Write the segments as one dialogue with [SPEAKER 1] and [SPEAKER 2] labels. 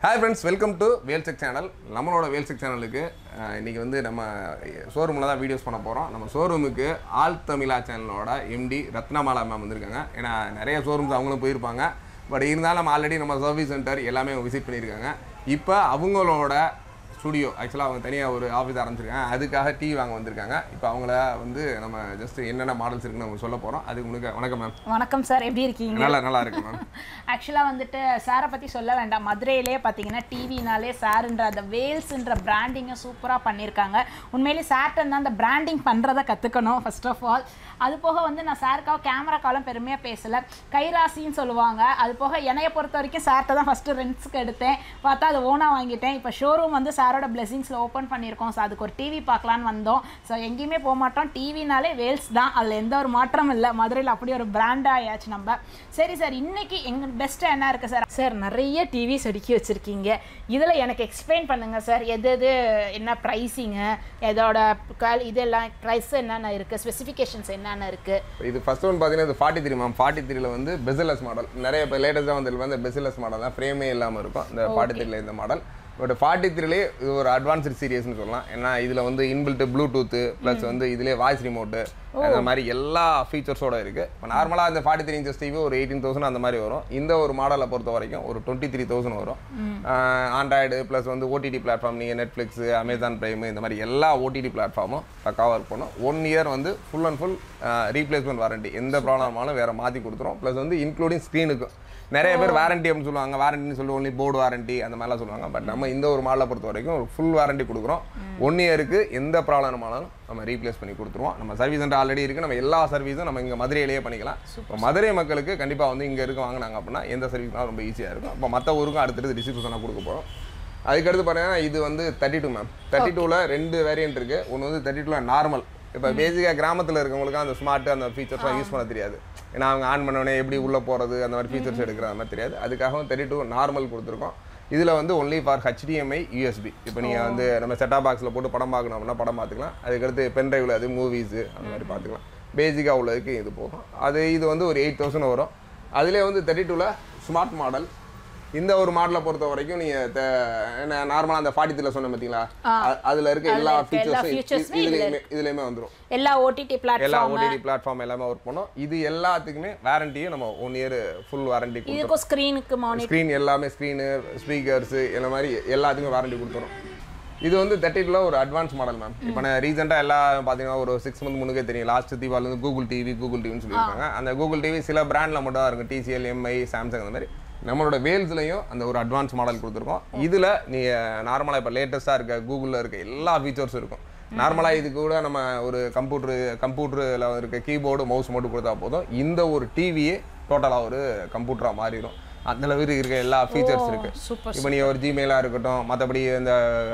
[SPEAKER 1] Hi friends welcome to வேல்செக் channel நம்மளோட வேல்செக் சேனலுக்கு அஹ், இன்னைக்கு வந்து நம்ம ஷோரூமில் தான் வீடியோஸ் பண்ண போகிறோம் நம்ம ஷோரூமுக்கு ஆல் தமிழா சேனலோட எம்டி ரத்னமாலா மேம் வந்திருக்காங்க ஏன்னா நிறைய ஷோரூம்ஸ் அவங்களும் போயிருப்பாங்க பட் இருந்தாலும் நம்ம ஆல்ரெடி நம்ம சர்வீஸ் சென்டர் எல்லாமே விசிட் பண்ணியிருக்காங்க இப்போ அவங்களோட ஸ்டுடியோ ஆக்சுவலாக அவங்க தனியாக ஒரு ஆஃபீஸ் ஆரம்பிச்சிருக்காங்க அதுக்காக டிவி வாங்க வந்திருக்காங்க இப்போ அவங்கள வந்து நம்ம ஜஸ்ட் என்னென்ன மாடல்ஸ் இருக்குன்னு நம்ம சொல்ல போகிறோம் அதுக்கு முன்னாடி வணக்கம் மேம்
[SPEAKER 2] வணக்கம் சார் எப்படி இருக்கீங்க
[SPEAKER 1] நல்லா நல்லா இருக்கு மேம்
[SPEAKER 2] ஆக்சுவலாக வந்துட்டு சாரை பற்றி சொல்ல வேண்டாம் மதுரையிலே பார்த்தீங்கன்னா டிவினாலே சாருன்ற அந்த வேல்ஸ்ன்ற பிராண்டிங்கை சூப்பராக பண்ணியிருக்காங்க உண்மையிலேயே சார்ட்ட தான் அந்த பிராண்டிங் பண்ணுறதை கற்றுக்கணும் ஃபர்ஸ்ட் ஆஃப் ஆல் அது போக வந்து நான் சாருக்காக கேமரா காலம் பெருமையாக பேசலை கைராசின்னு சொல்லுவாங்க அது போக என்னைய பொறுத்த வரைக்கும் சார்ட்ட தான் ஃபஸ்ட்டு ரெண்ட்ஸ்க்கு எடுத்தேன் பார்த்தா அது ஓனாக வாங்கிட்டேன் இப்போ ஷோரூம் வந்து சாரோட பிளெஸிங்ஸில் ஓப்பன் பண்ணியிருக்கோம் ஸோ அதுக்கு ஒரு டிவி பார்க்கலான்னு வந்தோம் ஸோ எங்கேயுமே போக மாட்டோம் டிவினாலே வேல்ஸ் தான் அதில் எந்த ஒரு மாற்றமும் இல்லை மதுரையில் அப்படி ஒரு பிராண்டாக ஆயாச்சு நம்ம சரி சார் இன்னைக்கு எங்க பெஸ்ட்டாக என்ன இருக்குது சார் சார் நிறைய டிவிஸ் அடுக்கி வச்சுருக்கீங்க இதில் எனக்கு எக்ஸ்பிளைன் பண்ணுங்கள் சார் எது எது என்ன ப்ரைஸிங்கு எதோட கால் இதெல்லாம் ப்ரைஸ் என்னென்ன இருக்குது ஸ்பெசிஃபிகேஷன்ஸ் என்னென்ன இருக்குது
[SPEAKER 1] இது ஃபர்ஸ்ட் ஒன் பார்த்தீங்கன்னா இது ஃபார்ட்டி த்ரீ மேம் ஃபார்ட்டி த்ரீல வந்து பெசிலஸ் மாடல் நிறைய இப்போ லேட்டஸ்ட்டாக வந்து வந்து பெசிலஸ் மாடல் தான் ஃப்ரேமே இல்லாமல் இருக்கும் இந்த ஃபார்ட்டி த்ரீல இந்த மாடல் பட் ஃபார்ட்டி த்ரீலேயே இது ஒரு அட்வான்ஸ்டு சீரியஸ்னு சொல்லலாம் ஏன்னா இதில் வந்து இன்பில்ட் ப்ளூடூத்து ப்ளஸ் வந்து இதுலேயே வாய்ஸ் ரிமோட்டு அந்த மாதிரி எல்லா ஃபீச்சர்ஸோட இருக்குது இப்போ நார்மலாக இந்த ஃபார்ட்டி த்ரீ இன்ச்சஸ் டிவி ஒரு எயிட்டீன் தௌசண்ட் அந்த மாதிரி வரும் இந்த ஒரு மாடலை பொறுத்த வரைக்கும் ஒரு டுவெண்ட்டி த்ரீ தௌசண்ட் வரும் ஆண்ட்ராய்டு ப்ளஸ் வந்து ஓடிடி பிளாட்ஃபார்ம் நீங்கள் நெட்ஃப்ளிக்ஸு அமேசான் பிரைமு இந்த மாதிரி எல்லா ஓடிடி பிளாட்ஃபார்மும் பக்காவாக ஒர்க் பண்ணும் ஒன் இயர் வந்து full and full replacement warranty எந்த ப்ராப்ளமாலும் வேறு மாற்றி கொடுத்துரும் ப்ளஸ் வந்து இன்க்ளூடிங் ஸ்க்ரீனுக்கும் நிறைய பேர் வாரண்டி அப்படின்னு சொல்லுவாங்க வாரண்டின்னு சொல்லி ஒன்லி போர்டு வாரண்டி அந்த மாதிரிலாம் சொல்லுவாங்க பட் நம்ம இந்த ஒரு மாடலை பொறுத்த வரைக்கும் ஒரு ஃபுல் வாரண்டி கொடுக்குறோம் ஒன் இயருக்கு எந்த ப்ராப்ளமானாலும் நம்ம ரீப்ளேஸ் பண்ணி கொடுத்துருவோம் நம்ம சர்வீஸ் சென்டர் ஆல்ரெடி இருக்குது நம்ம எல்லா சர்வீஸும் நம்ம இங்கே மதுரையிலேயே பண்ணிக்கலாம் இப்போ மதுரை மக்களுக்கு கண்டிப்பாக வந்து இங்கே இருக்க வாங்கினாங்க அப்படின்னா எந்த சர்வீஸ்னாலும் ரொம்ப ஈஸியாக இருக்கும் அப்போ மற்ற ஊருக்கும் அடுத்தடுத்து டிஸ்ட்ரிபியூஷனாக கொடுக்க போகிறோம் அதுக்கடுத்து பார்த்தீங்கன்னா இது வந்து தேர்ட்டி டூ மேம் தேர்ட்டி டூவில் ரெண்டு வேரியன்ட் இருக்குது ஒன்று வந்து தேர்ட்டி டூவில் நார்மல் இப்போ பேசிக்காக கிராமத்தில் இருக்கவங்களுக்கு அந்த ஸ்மார்ட் அந்த ஃபீச்சர்ஸ்லாம் யூஸ் பண்ண தெரியாது ஏன்னா அவங்க ஆன் பண்ண உடனே எப்படி உள்ளே போகிறது அந்த மாதிரி ஃபீச்சர்ஸ் எடுக்கிற அந்த மாதிரி தெரியாது அதுக்காகவும் தேர்ட்டி டூ நார்மல் கொடுத்துருக்கோம் இதில் வந்து ஒன்லி ஃபார் ஹெச்டிஎம்ஐ யூஎஸ்பி இப்போ நீங்கள் வந்து நம்ம செட்டா பாக்ஸில் போட்டு படம் பார்க்கணும் அப்படின்னா படம் பார்த்துக்கலாம் அதுக்கடுத்து பென் டிரைவில் அது மூவிஸு அந்த மாதிரி பார்த்துக்கலாம் பேசிக்காக உள்ளதுக்கு இது போகும் அது இது வந்து ஒரு எயிட் தௌசண்ட் வரும் அதிலே வந்து தேர்ட்டி டூவில் ஸ்மார்ட் மாடல் இந்த ஒரு மாடலை பொறுத்த வரைக்கும் நீங்கள் நார்மலாக அந்த ஃபார்ட்டி த்ரீல சொன்ன பார்த்தீங்களா அ- அதுல இருக்க எல்லா
[SPEAKER 2] இருக்க எல்லா
[SPEAKER 1] ஃபீச்சர்ஸும்
[SPEAKER 2] featuresமே
[SPEAKER 1] இதுலேயுமே இதுலேயுமே வந்துடும்
[SPEAKER 2] எல்லா ஓடிடி
[SPEAKER 1] எல்லா
[SPEAKER 2] பிளாட்ஃபார்ம்
[SPEAKER 1] ஓடிடி பிளாட்ஃபார்ம் எல்லாமே ஒர்க் பண்ணும் இது எல்லாத்துக்குமே வாரண்டியும் நம்ம ஒன் இயர் ஃபுல் வாரண்டி கொடுத்துரும்
[SPEAKER 2] இதுக்கும் ஸ்க்ரீனுக்கு மானிட்டர்
[SPEAKER 1] ஸ்க்ரீன் எல்லாமே ஸ்க்ரீனு ஸ்பீக்கர்ஸு இந்த மாதிரி எல்லாத்துக்குமே வாரண்டி கொடுத்துரும் இது வந்து தேர்ட்டில ஒரு அட்வான்ஸ் மாடல் மேம் இப்போ நான் ரீசெண்டாக எல்லாம் பார்த்தீங்கன்னா ஒரு சிக்ஸ் மந்த் முன்னுக்கே தெரியும் லாஸ்ட் தீபாவளி வந்து கூகுள் டிவி கூகுள் டிவின்னு சொல்லியிருக்காங்க அந்த கூகுள் டிவி சில பிராண்டில் மட்டும் தான் இருக்கும் டிசிஎல் எம்ஐ சாம்சங் அந்த மாதிரி நம்மளோட வேல்ஸ்லையும் அந்த ஒரு அட்வான்ஸ் மாடல் கொடுத்துருக்கோம் இதில் நீங்கள் நார்மலாக இப்போ லேட்டஸ்ட்டாக இருக்க கூகுளில் இருக்க எல்லா ஃபீச்சர்ஸும் இருக்கும் நார்மலாக இது கூட நம்ம ஒரு கம்ப்யூட்டரு கம்ப்யூட்டரில் இருக்க கீபோர்டு மவுஸ் மட்டும் கொடுத்தா போதும் இந்த ஒரு டிவியே டோட்டலாக ஒரு கம்ப்யூட்டராக மாறிடும் அந்த அளவுக்கு இருக்க எல்லா ஃபீச்சர்ஸ் இருக்கு
[SPEAKER 2] சூப்பர்
[SPEAKER 1] இப்போ நீ ஒரு ஜிமெயிலாக இருக்கட்டும் மற்றபடி இந்த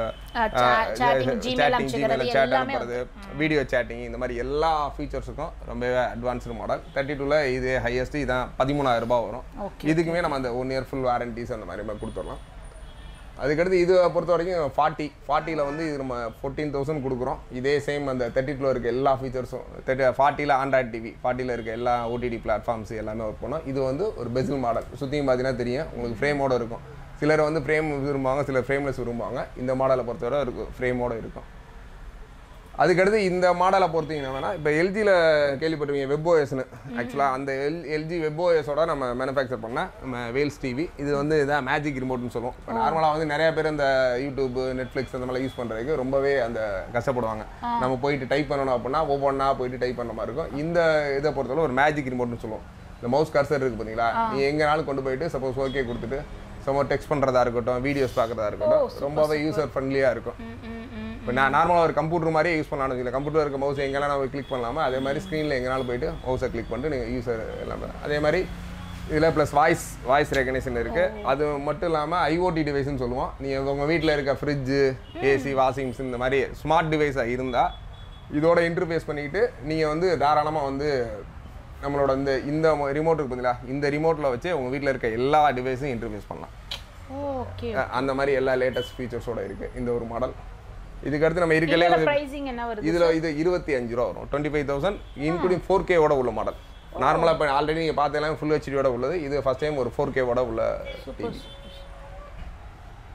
[SPEAKER 2] chatting, Gmail
[SPEAKER 1] சேட்டிங்
[SPEAKER 2] அனுப்பிச்சுக்கிறது
[SPEAKER 1] ஜிமெயில் சேட்
[SPEAKER 2] எல்லாமே
[SPEAKER 1] அனுப்புறது வீடியோ சேட்டிங் இந்த மாதிரி எல்லா ஃபீச்சர்ஸுக்கும் ரொம்பவே அட்வான்ஸ்டு மாடல் தேர்ட்டி டூவில் இது ஹையஸ்ட் இதான் பதிமூணாயிரம் ரூபாய் வரும் இதுக்குமே நம்ம அந்த ஒன் இயர் ஃபுல் வாரண்டிஸ் அந்த மாதிரி நம்ம கொடுத்துடலாம் அதுக்கடுத்து இது பொறுத்த வரைக்கும் ஃபார்ட்டி ஃபார்ட்டியில் வந்து இது நம்ம ஃபோர்டீன் தௌசண்ட் கொடுக்குறோம் இதே சேம் அந்த தேர்ட்டி டூவில் இருக்க எல்லா ஃபீச்சர்ஸும் தேர்ட்டி ஃபார்ட்டியில் ஆண்ட்ராய்ட் டிவி ஃபார்ட்டியில் இருக்க எல்லா ஓடிடி பிளாட்ஃபார்ம்ஸ் எல்லாமே ஒர்க் பண்ணோம் இது வந்து ஒரு பெசில் மாடல் சுற்றியும் பார்த்தீங்கன்னா தெரியும் உங்களுக்கு ஃப்ரேமோட இருக்கும் சிலர் வந்து ஃப்ரேம் விரும்புவாங்க சிலர் ஃப்ரேம்லெஸ் விரும்புவாங்க இந்த மாடலை பொறுத்தவரை இருக்கும் ஃப்ரேமோட இருக்கும் அதுக்கடுத்து இந்த மாடலை பொறுத்தீங்கன்னா வேணா இப்போ எல்ஜியில் கேள்விப்பட்டிருக்கீங்க வெப்ஓஎஸ்னு ஆக்சுவலாக அந்த எல் எல்ஜி வெப்ஓஎஸோட நம்ம மேனுஃபேக்சர் பண்ண நம்ம வேல்ஸ் டிவி இது வந்து இதான் மேஜிக் ரிமோட்னு சொல்லுவோம் இப்போ நார்மலாக வந்து நிறைய பேர் இந்த யூடியூப் நெட்ஃப்ளிக்ஸ் அந்த மாதிரி யூஸ் பண்ணுறதுக்கு ரொம்பவே அந்த கஷ்டப்படுவாங்க நம்ம போயிட்டு டைப் பண்ணணும் அப்படின்னா ஒவ்வொன்றா போயிட்டு டைப் பண்ண மாதிரி இருக்கும் இந்த இதை பொறுத்தவரை ஒரு மேஜிக் ரிமோட்னு சொல்லுவோம் இந்த மவுஸ் கர்சர் இருக்குது பார்த்தீங்களா நீ எங்கேனாலும் கொண்டு போயிட்டு சப்போஸ் ஓகே கொடுத்துட்டு சும்மா டெக்ஸ்ட் பண்ணுறதா இருக்கட்டும் வீடியோஸ் பார்க்குறதா இருக்கட்டும் ரொம்பவே யூசர் ஃப்ரெண்ட்லியாக இருக்கும் இப்போ நான் நார்மலாக ஒரு கம்ப்யூட்டர் மாதிரியே யூஸ் பண்ணலாம்னு வச்சுக்கல கம்ப்யூட்டர் இருக்க மவுஸ் எங்கெல்லாம் நம்ம கிளிக் பண்ணலாமா அதே மாதிரி ஸ்க்ரீனில் எங்கேனாலும் போயிட்டு மவுஸை கிளிக் பண்ணிட்டு நீங்கள் யூசர் எல்லாமே அதே மாதிரி இதில் ப்ளஸ் வாய்ஸ் வாய்ஸ் ரெகனேஷன் இருக்குது அது மட்டும் இல்லாமல் ஐஓடி டிவைஸ்னு சொல்லுவோம் நீங்கள் உங்கள் வீட்டில் இருக்க ஃப்ரிட்ஜு ஏசி வாஷிங் மிஷின் இந்த மாதிரி ஸ்மார்ட் டிவைஸாக இருந்தால் இதோட இன்டர்ஃபேஸ் பண்ணிக்கிட்டு நீங்கள் வந்து தாராளமாக வந்து நம்மளோட இந்த இந்த ரிமோட் இருக்கு பார்த்தீங்களா இந்த ரிமோட்டில் வச்சு உங்கள் வீட்டில் இருக்க எல்லா டிவைஸையும் இன்டர்ஃபேஸ் பண்ணலாம்
[SPEAKER 2] ஓகே
[SPEAKER 1] அஹ் அந்த மாதிரி எல்லா லேட்டஸ்ட் ஃபீச்சர்ஸோட இருக்குது இந்த ஒரு மாடல் இதுக்கு அடுத்து நம்ம இருக்கலே
[SPEAKER 2] இதோட பிரைசிங் என்ன வருது
[SPEAKER 1] இதுல இது இருபத்தி அஞ்சு ரூபா வரும் twenty five thousand including four கேவோட உள்ள மாடல் நார்மலாக இப்போ ஆல்ரெடி நீங்கள் பார்த்தீங்கன்னா ஃபுல் ஹெச்டியோட உள்ளது இது ஃபர்ஸ்ட் டைம் ஒரு ஃபோர் கேவோட உள்ள டிவி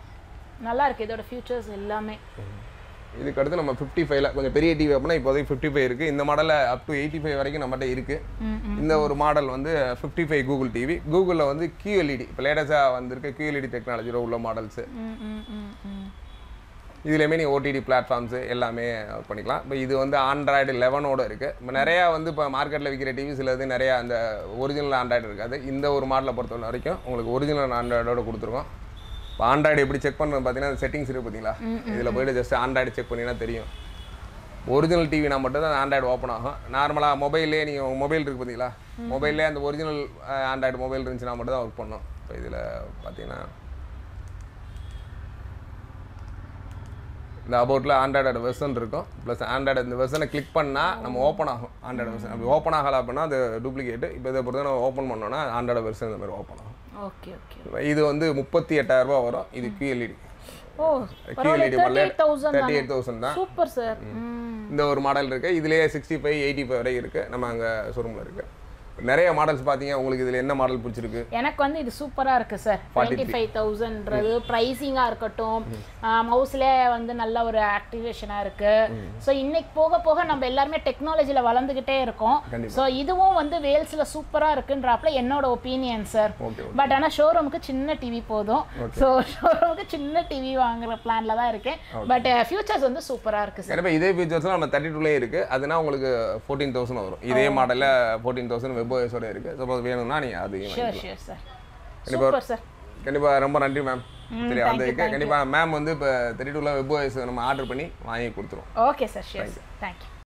[SPEAKER 2] நல்லா இருக்கு இதோட ஃபியூச்சர்ஸ் எல்லாமே
[SPEAKER 1] இதுக்கு அடுத்து நம்ம ஃபிஃப்டி ஃபைவ்ல கொஞ்சம் பெரிய டிவி அப்படின்னா இப்போதைக்கு ஃபிஃப்டி ஃபைவ் இருக்குது இந்த மாடலில் அப் டு எயிட்டி ஃபைவ் வரைக்கும் நம்மகிட்ட இருக்குது இந்த ஒரு மாடல் வந்து ஃபிஃப்டி ஃபைவ் கூகுள் டிவி கூகுளில் வந்து QLED இப்போ லேட்டஸ்ட்டாக வந்திருக்க QLED டெக்னாலஜியில் உள்ள மாடல்ஸு
[SPEAKER 2] ம் ம் ம் ம்
[SPEAKER 1] இதுலேயுமே நீங்கள் ஓடிடி பிளாட்ஃபார்ம்ஸு எல்லாமே பண்ணிக்கலாம் இப்போ இது வந்து ஆண்ட்ராய்டு லெவனோட இருக்குது இப்போ நிறையா வந்து இப்போ மார்க்கெட்டில் விற்கிற டிவி சிலது நிறையா அந்த ஒரிஜினல் ஆண்ட்ராய்டு இருக்காது இந்த ஒரு மாடலை பொறுத்தவரை வரைக்கும் உங்களுக்கு ஒரிஜினல் ஆண்ட்ராய்டோட கொடுத்துருக்கோம் இப்போ ஆண்ட்ராய்டு எப்படி செக் பண்ணுறது பார்த்தீங்கன்னா செட்டிங்ஸ் இருக்குது பார்த்தீங்களா இதில் போயிட்டு ஜஸ்ட் ஆண்ட்ராய்டு செக் பண்ணிங்கன்னா தெரியும் ஒரிஜினல் டிவினா மட்டும் தான் ஆண்ட்ராய்டு ஓப்பன் ஆகும் நார்மலாக மொபைல்லே நீங்கள் உங்கள் மொபைல் இருக்குது பார்த்தீங்களா மொபைல்லே அந்த ஒரிஜினல் ஆண்ட்ராய்டு மொபைல் இருந்துச்சுன்னா மட்டும் தான் ஒர்க் பண்ணும் இப்போ இதில் பார்த்தீங்கன்னா இந்த அபவுட்டில் ஆண்ட்ராய்டோட வெர்ஷன் இருக்கும் ப்ளஸ் ஆண்ட்ராய்டு இந்த வெர்ஷனை கிளிக் பண்ணால் நம்ம ஓப்பன் ஆகும் ஆண்ட்ராய்டு வெர்ஷன் அப்படி ஓப்பன் ஆகலை அப்படின்னா அது டூப்ளிகேட் இப்போ இதை பொறுத்த நம்ம ஓப்பன் பண்ணோன்னா ஆண்ட்ராய்டு வெர்ஷன் இந்த மாதிரி ஓப்பன் ஆகும்
[SPEAKER 2] ஓகே ஓகே
[SPEAKER 1] இது வந்து முப்பத்தி எட்டாயிரம் ரூபாய் வரும் இது QLED
[SPEAKER 2] ஓ
[SPEAKER 1] QLED
[SPEAKER 2] thirty eight thousand
[SPEAKER 1] thirty eight thousand தான்
[SPEAKER 2] சூப்பர் சார் ம்
[SPEAKER 1] இந்த ஒரு மாடல் இருக்குது இதுலேயே சிக்ஸ்டி ஃபைவ் எயிட்டி ஃபைவ் வரை இருக்குது நம்ம அங்கே ஷோரூமில் இருக்குது நிறைய மாடல்ஸ் பார்த்தீங்க உங்களுக்கு இதில் என்ன மாடல் பிடிச்சிருக்கு
[SPEAKER 2] எனக்கு வந்து இது சூப்பரா இருக்கு சார் டுவெண்ட்டி ஃபைவ் தௌசண்ட்ன்றது ப்ரைஸிங்காக இருக்கட்டும் மவுஸ்ல வந்து நல்ல ஒரு ஆக்டிவேஷனாக இருக்கு ஸோ இன்னைக்கு போக போக நம்ம எல்லாருமே டெக்னாலஜியில் வளர்ந்துக்கிட்டே இருக்கோம்
[SPEAKER 1] கண்டிப்பா.
[SPEAKER 2] ஸோ இதுவும் வந்து வேல்ஸில் சூப்பரா இருக்குன்றாப்ல என்னோட ஒப்பீனியன் சார்
[SPEAKER 1] ஓகே
[SPEAKER 2] பட் ஆனால் ஷோரூமுக்கு சின்ன டிவி போதும் ஸோ ஷோரூமுக்கு சின்ன டிவி வாங்குற பிளான்ல தான் இருக்கேன் பட் ஃபியூச்சர்ஸ் வந்து சூப்பரா இருக்கு சார்
[SPEAKER 1] கண்டிப்பாக இதே ஃபீச்சர்ஸ்லாம் நம்ம தேர்ட்டி டூலேயே இருக்குது அதுனா உங்களுக்கு ஃபோர்டீன் தௌசண்ட் வரும் இதே மாடலில் ஃபோர்டீன் தௌசண்ட் வெப்ஓஎஸோட இருக்குது சப்போஸ் வேணும்னா நீங்கள் அதையும்
[SPEAKER 2] sure sure sir super sir
[SPEAKER 1] கண்டிப்பாக ரொம்ப நன்றி மேம் சரி
[SPEAKER 2] thank
[SPEAKER 1] அந்த
[SPEAKER 2] you, thank
[SPEAKER 1] கண்டிப்பாக மேம் வந்து இப்போ தேர்ட்டி டூவில் வெப்ஓஎஸ் நம்ம ஆர்டர் பண்ணி வாங்கி கொடுத்துருவோம்
[SPEAKER 2] okay sir sure sir thank you